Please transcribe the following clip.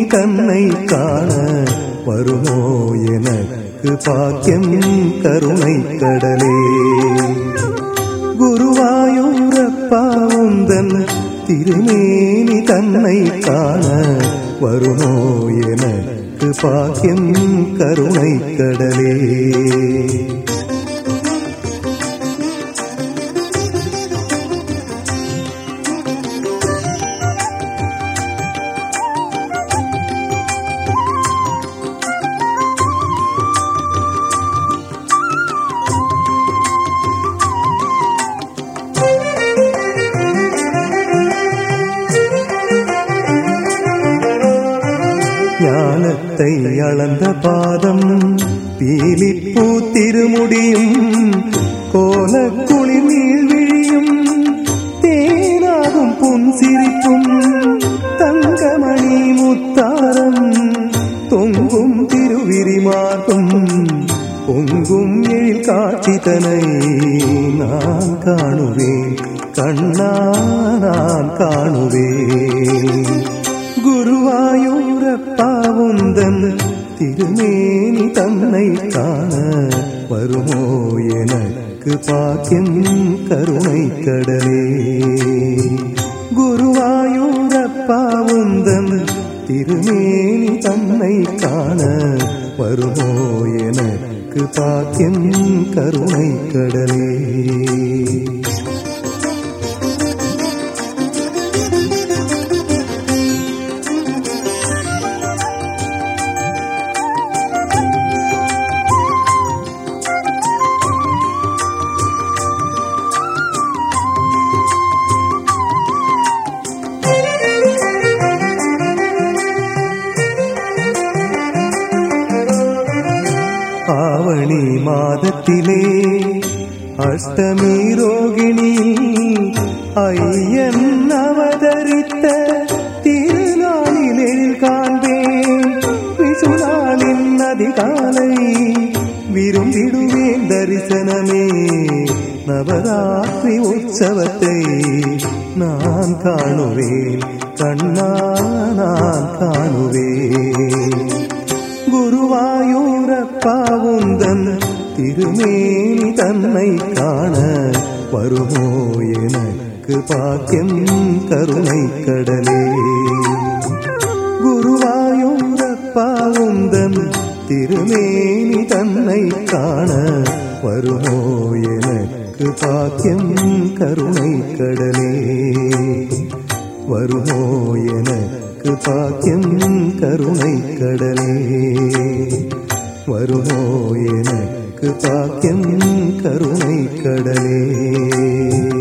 தன்னை காண வருமோ எனக்கு பாக்கியம் கருணை கடலே குருவாயூரப்பாவுந்தன் திருமேனி தன்னை காண வருமோ எனக்கு பாக்கியம் கருணை கடலே ஞானத்தை அளந்த பாதம் பீலிப்பூ திருமுடியும் கோலக்குளி நீழ்விழியும் தேனாகும் புன்சிரிப்பும் தங்கமணி முத்தாரம் தொங்கும் திருவிரிமார்பும் பொங்கும் எழில் காட்சிதனை நான் காணுவேன் கண்ணா நான் காணுவேன் குருவாயூரப்பாவுந்தன் திருமேனி தன்னை காண வருமோ எனக்கு பாக்கியம் கருணை கடலே குருவாயூரப்பாவுந்தன் திருமேனி தன்னை காண வருமோ எனக்கு பாக்கியம் கருணை கடலே ஆவணி மாதத்திலே அஷ்டமி ரோகிணியில் ஐயன் அவதரித்த திருநாளிலே காண்பேன் விசுநாளின் அதிகாலை விரும்பிடுவேன் தரிசனமே நவராத்திரி உற்சவத்தை நான் காணுவேன் கண்ணா நான் காணுவேன் குருவாயூரப்பாவுந்தன் திருமேனி தன்னை காண வருமோ எனக்கு பாக்கியம் கருணை கடலே குருவாயூரப்பாவுந்தன் திருமேனி தன்னை காண வருமோ எனக்கு பாக்கியம் கருணை கடலே வருமோ எனக்கு பாக்கியம் கருணை கடலே வருமோ எனக்கு பாக்கியம் கருணை கடலே